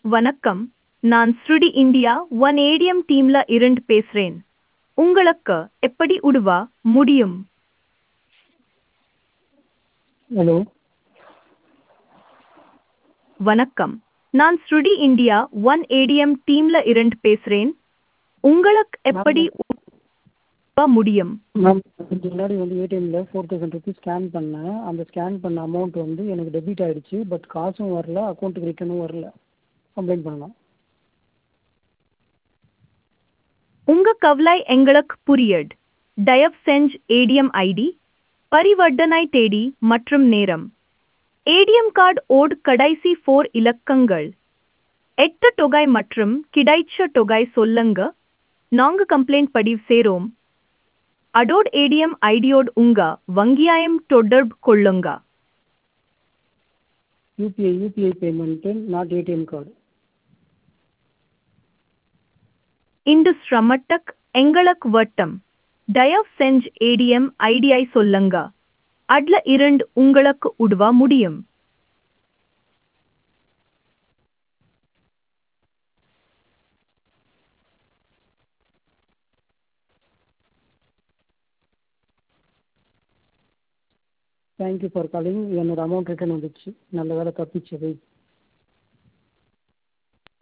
வணக்கம் நான் ஸ்ருடி இந்தியா ஒன் ஏடிஎம் டீம்ல இருந்து பேசுறேன் உங்களுக்கு எப்படி உதவ முடியும் ஹலோ வணக்கம் நான் ஸ்ருடி இந்தியா ஒன் ஏடிஎம் டீம்ல இருந்து பேசுறேன் உங்களுக்கு எப்படி உதவ முடியும் மேம் கொஞ்சம் முன்னாடி வந்து ஏடிஎம்மில் ஃபோர் தௌசண்ட் ருபீஸ் ஸ்கேன் பண்ணேன் அந்த ஸ்கேன் பண்ண அமௌண்ட் வந்து எனக்கு டெபிட் ஆகிடுச்சு பட் காசும் வரல அக்கௌண்ட்டுக்கு ரிட்டர்னும் வரல கம்ப்ளைண்ட் பண்ணலாம் உங்க கவலை எங்களுக்கு புரியுது தயவு செஞ்சு ஏடிஎம் ஐடி பரிவர்த்தனை தேதி மற்றும் நேரம் ஏடிஎம் கார்டு ஓட் கடைசி ஃபோர் இலக்கங்கள் எட்டு தொகை மற்றும் கிடைச்ச தொகை சொல்லுங்க நாங்க கம்ப்ளைண்ட் பதிவு சேரோம் அடோட் ஏடிஎம் ஐடியோடு உங்க வங்கியாயம் தொடர்பு கொள்ளுங்க யூபிஐ யூபிஐ பேமெண்ட்டு நாட் ஏடிஎம் கார்டு இந்த சிரமத்துக்கு எங்களுக்கு வட்டம் தயவு செஞ்சு ஏடிஎம் ஐடியை சொல்லுங்க அதுல இருந்து உங்களுக்கு உதவ முடியும் தேங்க்யூ ஃபார் காலிங் என்னோட அமௌண்ட் ரிட்டர்ன் வந்துடுச்சு நல்ல வேலை தப்பிச்சது